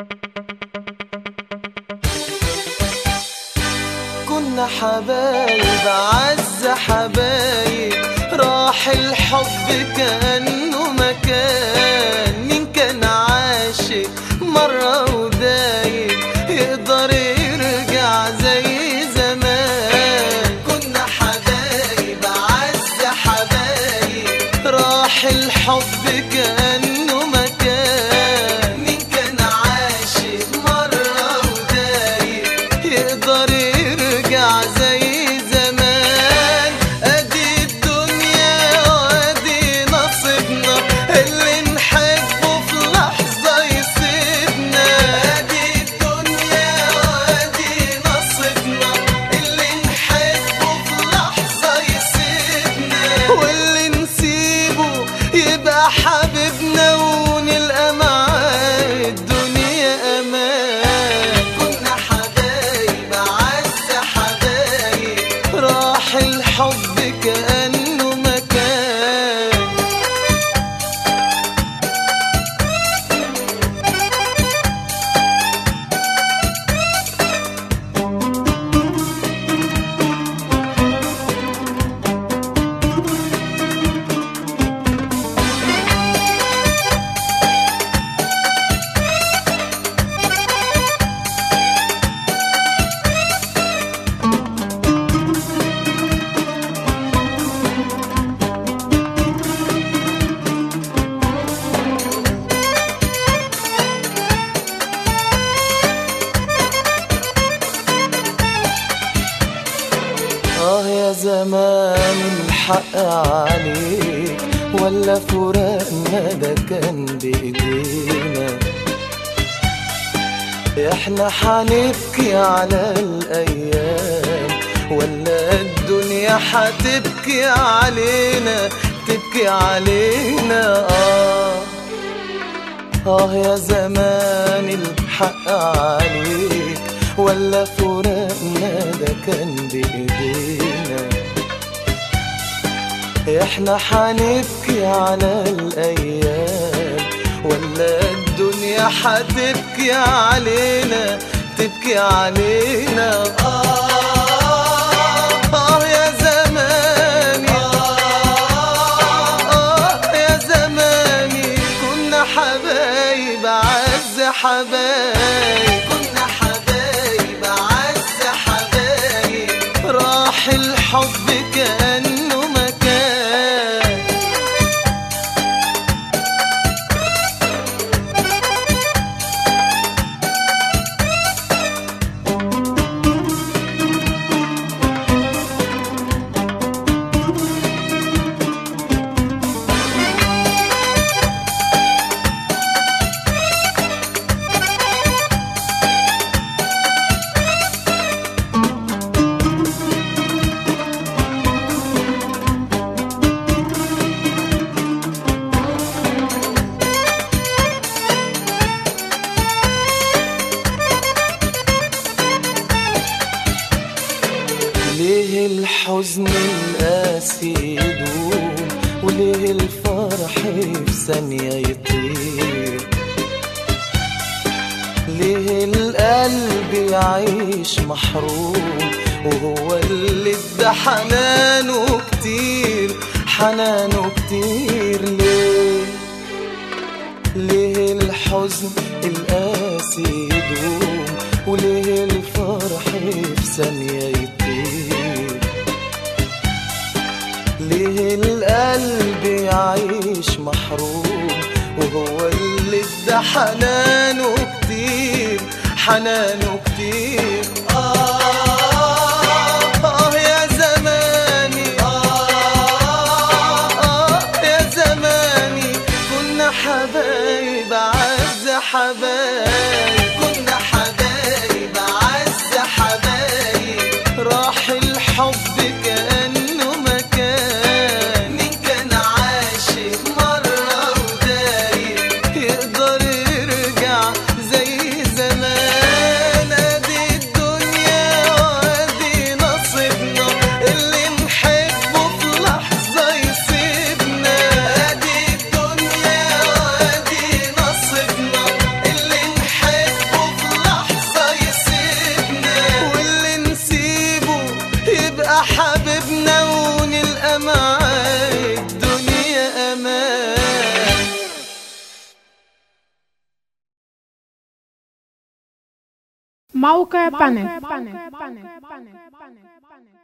كنا حبايب عز حبايب راح الحب كأنه مكان مين كان عاشق مرة ودايب يقدر يرجع زي زمان كنا حبايب عز حبايب راح الحب كأنه مكان مين كان عاشق مرة ودايب يقدر يرجع زي زمان ادي الدنيا وادي نصيبنا اللي نحبه في لحظة يسيبنا ادي الدنيا وادي نصيبنا اللي نحبه في لحظة يسيبنا واللي نسيبه يبقى حبيبنا ونلقى معاه الدنيا امان كنا حبايب عز حبايب راح الحب كأنه مكان آه يا زمان الحق عليك ولا فراقنا ده كان بإيدينا احنا حنبكي على الأيام ولا الدنيا حتبكي علينا تبكي علينا آه آه يا زمان الحق عليك ولا فراقنا ده كان بإيدينا احنا حنبكي على الأيام ولا الدنيا حتبكي علينا تبكي علينا آه آه يا زماني آه يا زماني كنا حبايب عز حبايب كنا حبايب عز حبايب راح الحب كأنه مكان ليه الحزن القاسي يدوم وليه الفرح في ثانية يطير ليه القلب يعيش محروم وهو اللي ادى حنانه كتير حنانه كتير ليه ليه الحزن القاسي يدوم وليه الفرح في ثانية يطير ليه القلب يعيش محروم وهو اللي ادى حنانه كتير حنانه كتير آه آه يا زماني آه آه يا زماني كنا حبايب عز حبايب كنا حبايب عز حبايب راح الحب كأنه مكان مين كان عاشق مرة ودايب يقدر يرجع زي زمان ادي الدنيا وادي نصيبنا اللي نحبه في لحظة يسيبنا ادي الدنيا وادي نصيبنا اللي نحبه موقع بانل